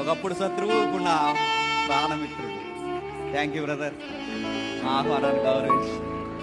ఒకప్పుడు శత్రువు ఇప్పుడు నా ప్రాణమిత్రుడు థ్యాంక్ యూ బ్రదర్ మా ఆహ్వానాన్ని గౌరవించి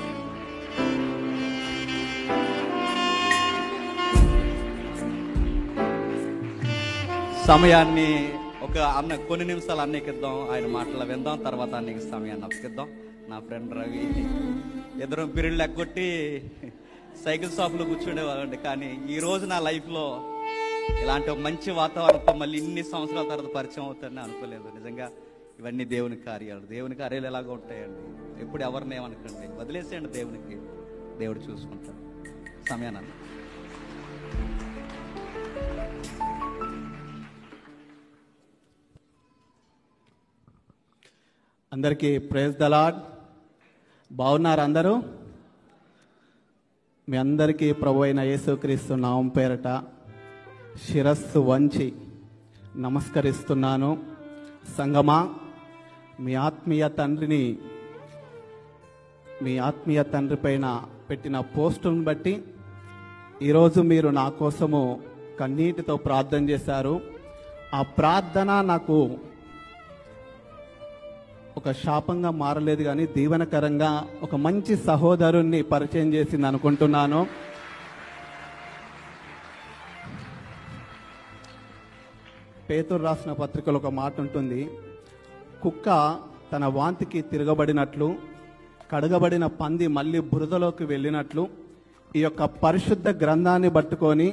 సమయాన్ని ఒక అన్న కొన్ని నిమిషాలు అన్నెక్కిద్దాం ఆయన మాటలు విందాం తర్వాత అన్నకి సమయాన్ని అప్పగిద్దాం నా ఫ్రెండ్ రవి ఇద్దరం పీరియడ్లు ఎగ్గొట్టి సైకిల్ షాప్లో కూర్చుండేవాళ్ళండి కానీ ఈ రోజు నా లైఫ్లో ఇలాంటి ఒక మంచి వాతావరణంతో మళ్ళీ ఇన్ని సంవత్సరాల తర్వాత పరిచయం అవుతారని అనుకోలేదు నిజంగా ఇవన్నీ దేవుని కార్యాలు దేవుని కార్యాలు ఎలాగ ఉంటాయండి ఎప్పుడు ఎవరిని ఏమనకండి వదిలేసేయండి దేవునికి దేవుడు చూసుకుంటాడు సమయాన్ని అందరికీ ప్రేజ్ ద లాడ్ బాగున్నారు అందరూ మీ అందరికీ ప్రభు అయిన యేసుక్రీస్తు నామం పేరట శిరస్సు వంచి నమస్కరిస్తున్నాను సంగమా మీ ఆత్మీయ తండ్రిని మీ ఆత్మీయ తండ్రి పైన పెట్టిన పోస్టును బట్టి ఈరోజు మీరు నా కోసము కన్నీటితో ప్రార్థన చేశారు ఆ ప్రార్థన నాకు ఒక శాపంగా మారలేదు కానీ దీవెనకరంగా ఒక మంచి సహోదరుణ్ణి పరిచయం చేసింది అనుకుంటున్నాను పేతురు రాసిన పత్రికలో ఒక మాట ఉంటుంది కుక్క తన వాంతికి తిరగబడినట్లు కడగబడిన పంది మళ్ళీ బురదలోకి వెళ్ళినట్లు ఈ యొక్క పరిశుద్ధ గ్రంథాన్ని పట్టుకొని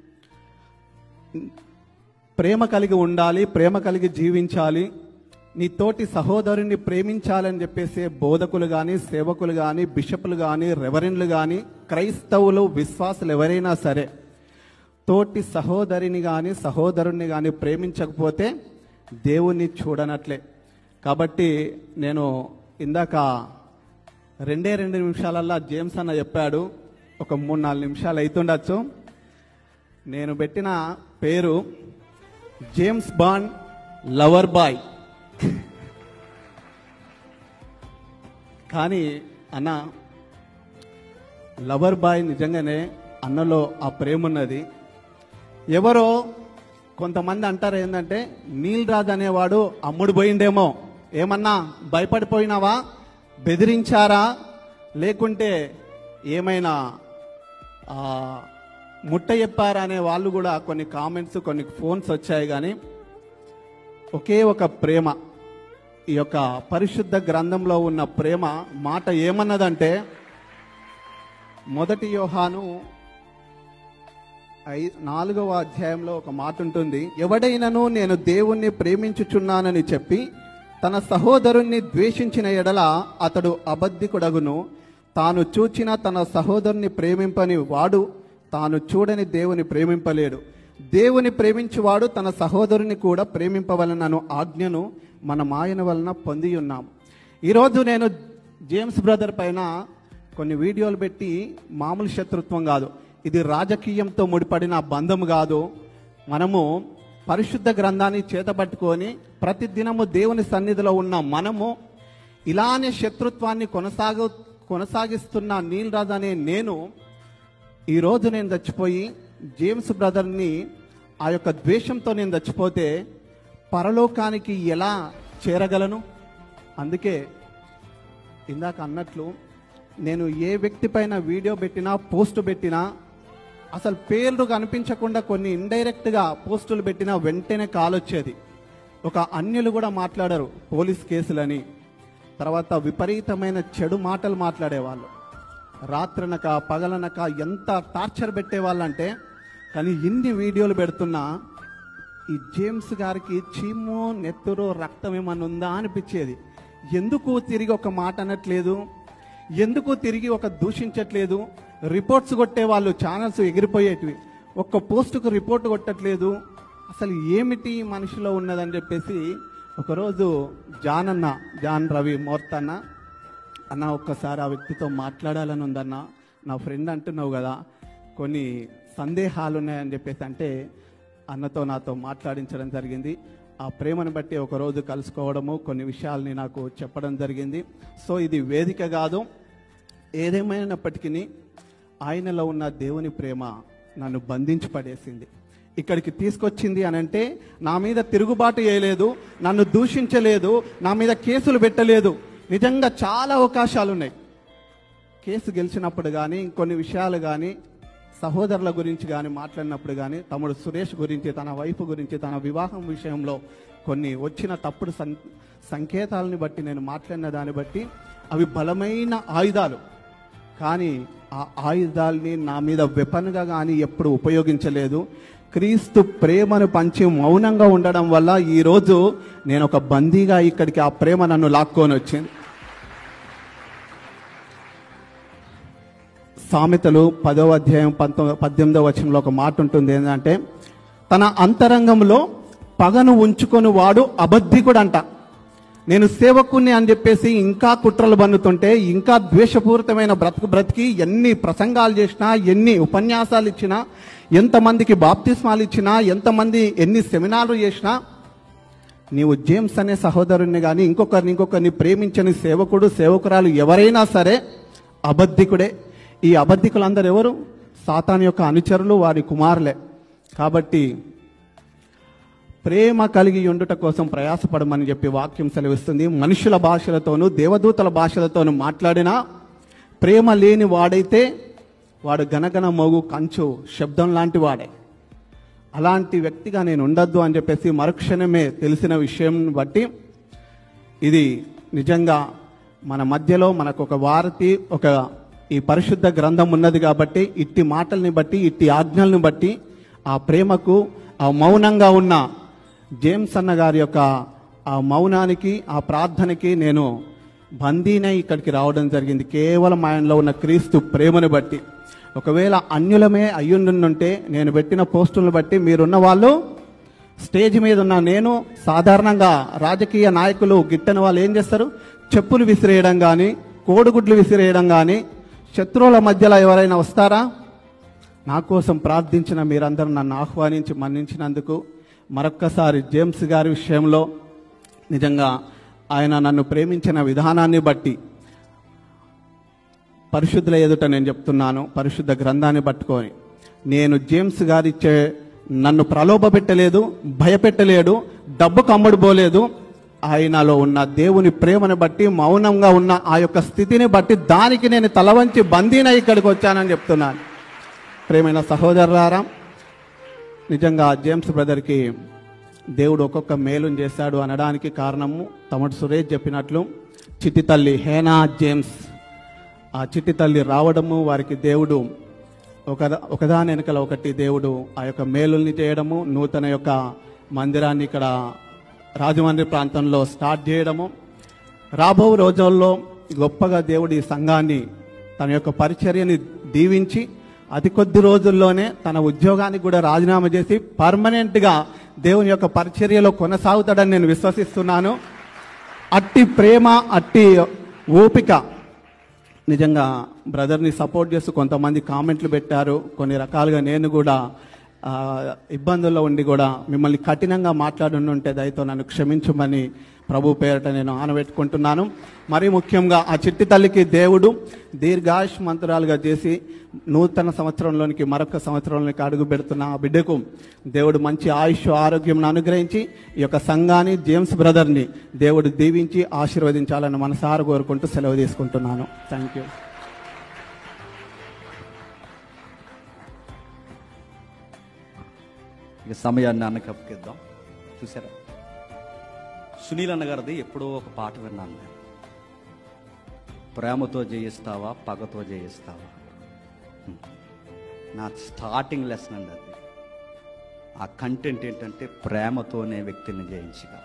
ప్రేమ కలిగి ఉండాలి ప్రేమ కలిగి జీవించాలి నీ తోటి సహోదరుని ప్రేమించాలని చెప్పేసి బోధకులు కానీ సేవకులు కానీ బిషపులు కానీ రెవరెండ్లు కానీ క్రైస్తవులు విశ్వాసులు ఎవరైనా సరే తోటి సహోదరిని కానీ సహోదరుణ్ణి కానీ ప్రేమించకపోతే దేవుణ్ణి చూడనట్లే కాబట్టి నేను ఇందాక రెండే రెండు నిమిషాలల్లా జేమ్స్ అన్న చెప్పాడు ఒక మూడు నాలుగు నిమిషాలు అవుతుండొచ్చు నేను పెట్టిన పేరు జేమ్స్ బాండ్ లవర్ బాయ్ కానీ అన్న లవర్ బాయ్ నిజంగానే అన్నలో ఆ ప్రేమ ఉన్నది ఎవరో కొంతమంది అంటారు ఏంటంటే నీల్ రాజ్ అనేవాడు అమ్ముడు పోయిండేమో ఏమన్నా భయపడిపోయినావా బెదిరించారా లేకుంటే ఏమైనా ఆ, ముట్ట చెప్పారా అనే వాళ్ళు కూడా కొన్ని కామెంట్స్ కొన్ని ఫోన్స్ వచ్చాయి కానీ ఒకే ఒక ప్రేమ ఈ యొక్క పరిశుద్ధ గ్రంథంలో ఉన్న ప్రేమ మాట ఏమన్నదంటే మొదటి యోహాను ఐ నాలుగవ అధ్యాయంలో ఒక మాట ఉంటుంది ఎవడైనను నేను దేవుణ్ణి ప్రేమించుచున్నానని చెప్పి తన సహోదరుణ్ణి ద్వేషించిన ఎడల అతడు అబద్ధికుడగును తాను చూచిన తన సహోదరుని ప్రేమింపని వాడు తాను చూడని దేవుని ప్రేమింపలేడు దేవుని ప్రేమించువాడు తన సహోదరుని కూడా ప్రేమింపవలనను ఆజ్ఞను మన మాయన వలన పొంది ఉన్నాం ఈరోజు నేను జేమ్స్ బ్రదర్ పైన కొన్ని వీడియోలు పెట్టి మామూలు శత్రుత్వం కాదు ఇది రాజకీయంతో ముడిపడిన బంధం కాదు మనము పరిశుద్ధ గ్రంథాన్ని చేతబట్టుకొని ప్రతి దినము దేవుని సన్నిధిలో ఉన్న మనము ఇలానే శత్రుత్వాన్ని కొనసాగు కొనసాగిస్తున్న నీల్ రాజు అనే నేను ఈరోజు నేను చచ్చిపోయి జేమ్స్ బ్రదర్ని ఆ యొక్క ద్వేషంతో నేను చచ్చిపోతే పరలోకానికి ఎలా చేరగలను అందుకే ఇందాక అన్నట్లు నేను ఏ వ్యక్తి పైన వీడియో పెట్టినా పోస్ట్ పెట్టినా అసలు పేర్లు కనిపించకుండా కొన్ని ఇండైరెక్ట్గా పోస్టులు పెట్టినా వెంటనే కాల్ వచ్చేది ఒక అన్యులు కూడా మాట్లాడరు పోలీస్ కేసులని తర్వాత విపరీతమైన చెడు మాటలు మాట్లాడేవాళ్ళు రాత్రనక పగలనక ఎంత టార్చర్ పెట్టేవాళ్ళంటే కానీ ఇన్ని వీడియోలు పెడుతున్నా ఈ జేమ్స్ గారికి చీము నెత్తురు రక్తం ఏమన్నా ఉందా అనిపించేది ఎందుకు తిరిగి ఒక మాట అనట్లేదు ఎందుకు తిరిగి ఒక దూషించట్లేదు రిపోర్ట్స్ కొట్టే వాళ్ళు ఛానల్స్ ఎగిరిపోయేటివి ఒక్క పోస్టుకు రిపోర్ట్ కొట్టట్లేదు అసలు ఏమిటి ఈ మనిషిలో ఉన్నదని చెప్పేసి ఒకరోజు జాన్ అన్న జాన్ రవి మోర్తన్న అన్న ఒక్కసారి ఆ వ్యక్తితో మాట్లాడాలని ఉందన్న నా ఫ్రెండ్ అంటున్నావు కదా కొన్ని సందేహాలు ఉన్నాయని చెప్పేసి అంటే అన్నతో నాతో మాట్లాడించడం జరిగింది ఆ ప్రేమను బట్టి ఒకరోజు కలుసుకోవడము కొన్ని విషయాల్ని నాకు చెప్పడం జరిగింది సో ఇది వేదిక కాదు ఏదేమైనప్పటికీ ఆయనలో ఉన్న దేవుని ప్రేమ నన్ను బంధించి పడేసింది ఇక్కడికి తీసుకొచ్చింది అని అంటే నా మీద తిరుగుబాటు చేయలేదు నన్ను దూషించలేదు నా మీద కేసులు పెట్టలేదు నిజంగా చాలా అవకాశాలు ఉన్నాయి కేసు గెలిచినప్పుడు కానీ ఇంకొన్ని విషయాలు కానీ సహోదరుల గురించి కానీ మాట్లాడినప్పుడు కానీ తమ్ముడు సురేష్ గురించి తన వైఫ్ గురించి తన వివాహం విషయంలో కొన్ని వచ్చిన తప్పుడు సం సంకేతాలని బట్టి నేను మాట్లాడిన దాన్ని బట్టి అవి బలమైన ఆయుధాలు కానీ ఆ ఆయుధాల్ని నా మీద వెపన్గా కానీ ఎప్పుడు ఉపయోగించలేదు క్రీస్తు ప్రేమను పంచి మౌనంగా ఉండడం వల్ల ఈరోజు నేను ఒక బందీగా ఇక్కడికి ఆ ప్రేమ నన్ను లాక్కొని వచ్చింది సామెతలు పదవ అధ్యాయం పంతొమ్మిది పద్దెనిమిదవ వచనంలో ఒక మాట ఉంటుంది ఏంటంటే తన అంతరంగంలో పగను ఉంచుకొని వాడు అబద్ధికుడు అంట నేను సేవకుణ్ణి అని చెప్పేసి ఇంకా కుట్రలు బన్నుతుంటే ఇంకా ద్వేషపూరితమైన బ్రతుకు బ్రతికి ఎన్ని ప్రసంగాలు చేసినా ఎన్ని ఉపన్యాసాలు ఇచ్చినా ఎంతమందికి బాప్తిస్మాలు ఇచ్చినా ఎంతమంది ఎన్ని సెమినార్లు చేసినా నీవు జేమ్స్ అనే సహోదరుణ్ణి కానీ ఇంకొకరిని ఇంకొకరిని ప్రేమించని సేవకుడు సేవకురాలు ఎవరైనా సరే అబద్ధికుడే ఈ అబద్ధికులందరూ ఎవరు సాతాన్ యొక్క అనుచరులు వారి కుమారులే కాబట్టి ప్రేమ కలిగి ఉండుట కోసం ప్రయాసపడమని చెప్పి వాక్యం సెలవిస్తుంది మనుషుల భాషలతోనూ దేవదూతల భాషలతోనూ మాట్లాడినా ప్రేమ లేని వాడైతే వాడు గనగన మోగు కంచు శబ్దం లాంటి వాడే అలాంటి వ్యక్తిగా నేను ఉండొద్దు అని చెప్పేసి మరుక్షణమే తెలిసిన విషయం బట్టి ఇది నిజంగా మన మధ్యలో మనకు ఒక వారతి ఒక ఈ పరిశుద్ధ గ్రంథం ఉన్నది కాబట్టి ఇట్టి మాటల్ని బట్టి ఇట్టి ఆజ్ఞల్ని బట్టి ఆ ప్రేమకు ఆ మౌనంగా ఉన్న జేమ్స్ అన్న గారి యొక్క ఆ మౌనానికి ఆ ప్రార్థనకి నేను బందీనై ఇక్కడికి రావడం జరిగింది కేవలం ఆయనలో ఉన్న క్రీస్తు ప్రేమను బట్టి ఒకవేళ అన్యులమే అయ్యుండుంటే నేను పెట్టిన పోస్టులను బట్టి మీరున్న వాళ్ళు స్టేజ్ మీద ఉన్న నేను సాధారణంగా రాజకీయ నాయకులు గిట్టని వాళ్ళు ఏం చేస్తారు చెప్పులు విసిరేయడం కానీ కోడిగుడ్లు విసిరేయడం కానీ శత్రువుల మధ్యలో ఎవరైనా వస్తారా నా కోసం ప్రార్థించిన మీరందరూ నన్ను ఆహ్వానించి మన్నించినందుకు మరొక్కసారి జేమ్స్ గారి విషయంలో నిజంగా ఆయన నన్ను ప్రేమించిన విధానాన్ని బట్టి పరిశుద్ధుల ఎదుట నేను చెప్తున్నాను పరిశుద్ధ గ్రంథాన్ని పట్టుకొని నేను జేమ్స్ గారిచ్చే నన్ను ప్రలోభ పెట్టలేదు భయపెట్టలేడు డబ్బు కమ్ముడుపోలేదు ఆయనలో ఉన్న దేవుని ప్రేమను బట్టి మౌనంగా ఉన్న ఆ యొక్క స్థితిని బట్టి దానికి నేను తలవంచి బందీన ఇక్కడికి వచ్చానని చెప్తున్నాను ప్రేమైన సహోదరులారా నిజంగా జేమ్స్ బ్రదర్కి దేవుడు ఒక్కొక్క మేలుని చేశాడు అనడానికి కారణము తమడు సురేష్ చెప్పినట్లు చిట్టి తల్లి హేనా జేమ్స్ ఆ చిట్టి తల్లి రావడము వారికి దేవుడు ఒక ఒకదాని వెనకల ఒకటి దేవుడు ఆ యొక్క మేలుల్ని చేయడము నూతన యొక్క మందిరాన్ని ఇక్కడ రాజమండ్రి ప్రాంతంలో స్టార్ట్ చేయడము రాబో రోజుల్లో గొప్పగా దేవుడి ఈ సంఘాన్ని తన యొక్క పరిచర్యని దీవించి అతి కొద్ది రోజుల్లోనే తన ఉద్యోగానికి కూడా రాజీనామా చేసి పర్మనెంట్గా దేవుని యొక్క పరిచర్యలో కొనసాగుతాడని నేను విశ్వసిస్తున్నాను అట్టి ప్రేమ అట్టి ఓపిక నిజంగా బ్రదర్ని సపోర్ట్ చేస్తూ కొంతమంది కామెంట్లు పెట్టారు కొన్ని రకాలుగా నేను కూడా ఆ, ఇబ్బందుల్లో ఉండి కూడా మిమ్మల్ని కఠినంగా మాట్లాడుంటే దయతో నన్ను క్షమించమని ప్రభు పేరట నేను ఆనబెట్టుకుంటున్నాను మరీ ముఖ్యంగా ఆ చిట్టి తల్లికి దేవుడు దీర్ఘాయుష్ మంత్రాలుగా చేసి నూతన సంవత్సరంలోనికి మరొక సంవత్సరంలోనికి అడుగు పెడుతున్న ఆ బిడ్డకు దేవుడు మంచి ఆయుష్ ఆరోగ్యం అనుగ్రహించి ఈ యొక్క సంఘాన్ని జేమ్స్ బ్రదర్ని దేవుడు దీవించి ఆశీర్వదించాలని మనసారా కోరుకుంటూ సెలవు తీసుకుంటున్నాను థ్యాంక్ యూ ఇక సమయాన్ని అన్నకి అప్పగిద్దాం చూసారా సునీల్ అన్న గారిది ఎప్పుడో ఒక పాట విన్నాను నేను ప్రేమతో జయిస్తావా పగతో జయిస్తావా హ్మ్. నా స్టార్టింగ్ లెసన్ అండి అది ఆ కంటెంట్ ఏంటంటే ప్రేమతోనే వ్యక్తిని జయించగా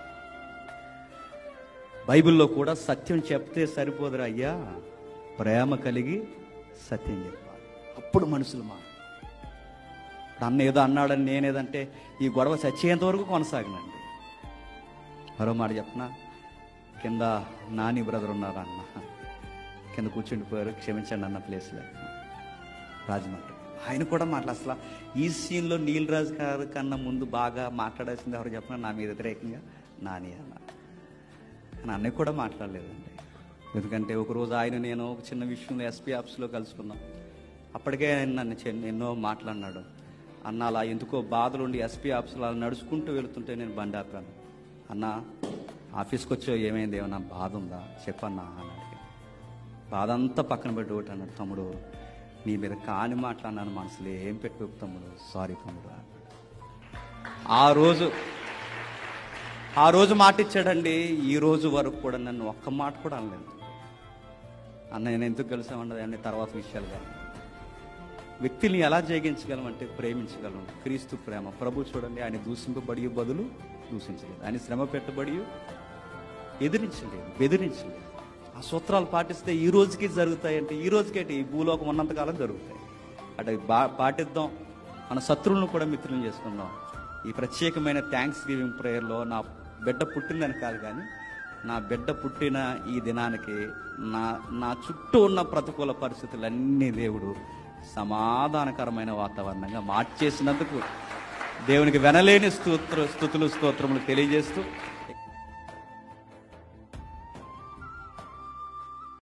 బైబిల్లో కూడా సత్యం చెప్తే సరిపోదురా అయ్యా ప్రేమ కలిగి సత్యం చెప్పాలి అప్పుడు మనుషులు మా అన్న ఏదో అన్నాడని నేనేదంటే ఈ గొడవ చచ్చేంత వరకు కొనసాగినండి మరో మాట చెప్పనా కింద నాని బ్రదర్ ఉన్నారు అన్న కింద కూర్చుండిపోయారు క్షమించండి అన్న ప్లేస్లో రాజమండ్రి ఆయన కూడా మాట్లా అసలు ఈ సీన్లో నీల్ రాజు గారి కన్నా ముందు బాగా మాట్లాడాల్సింది ఎవరు చెప్పిన నా మీద వ్యతిరేకంగా నాని అన్న కానీ అన్నయ్య కూడా మాట్లాడలేదండి ఎందుకంటే ఒకరోజు ఆయన నేను ఒక చిన్న విషయంలో ఎస్పీ ఆఫీస్లో కలుసుకున్నాం అప్పటికే ఆయన నన్ను చెన్- ఎన్నో మాట్లాడినాడు అన్న అలా ఎందుకో బాధలుండి ఎస్పీ ఆఫీసులో అలా నడుచుకుంటూ వెళుతుంటే నేను బండి ఆపాను అన్న ఆఫీస్కి వచ్చో ఏమైంది ఏమన్నా బాధ ఉందా చెప్పన్నా అని అడిగాను బాధ అంతా పక్కన పెట్టి ఒకటి అన్నాడు తమ్ముడు నీ మీద కాని మాట్లాడినాను మనసులో ఏం పెట్టు తమ్ముడు సారీ తమ్ముడు అన్నాడు. ఆ రోజు ఆ రోజు మాట ఇచ్చాడండి ఈ రోజు వరకు కూడా నన్ను ఒక్క మాట కూడా అనలేదు అన్న నేను ఎందుకు కలిసామన్నది అన్ని తర్వాత విషయాలు కానీ వ్యక్తిని ఎలా జయించగలం అంటే ప్రేమించగలం క్రీస్తు ప్రేమ ప్రభు చూడండి ఆయన దూషింపబడి బదులు దూషించలేదు ఆయన శ్రమ పెట్టబడి ఎదిరించలేదు బెదిరించలేదు ఆ సూత్రాలు పాటిస్తే ఈ రోజుకి జరుగుతాయంటే ఈ రోజుకేంటి ఈ భూలోకం ఉన్నంతకాలం జరుగుతాయి అటు బా పాటిద్దాం మన శత్రువులను కూడా మిత్రులను చేసుకుందాం ఈ ప్రత్యేకమైన థ్యాంక్స్ గివింగ్ ప్రేయర్లో నా బిడ్డ పుట్టిందని కాదు కానీ నా బిడ్డ పుట్టిన ఈ దినానికి నా నా చుట్టూ ఉన్న ప్రతికూల పరిస్థితులన్నీ దేవుడు సమాధానకరమైన వాతావరణంగా మార్చేసినందుకు దేవునికి వెనలేని స్తోత్ర స్థుతులు స్తోత్రములు తెలియజేస్తూ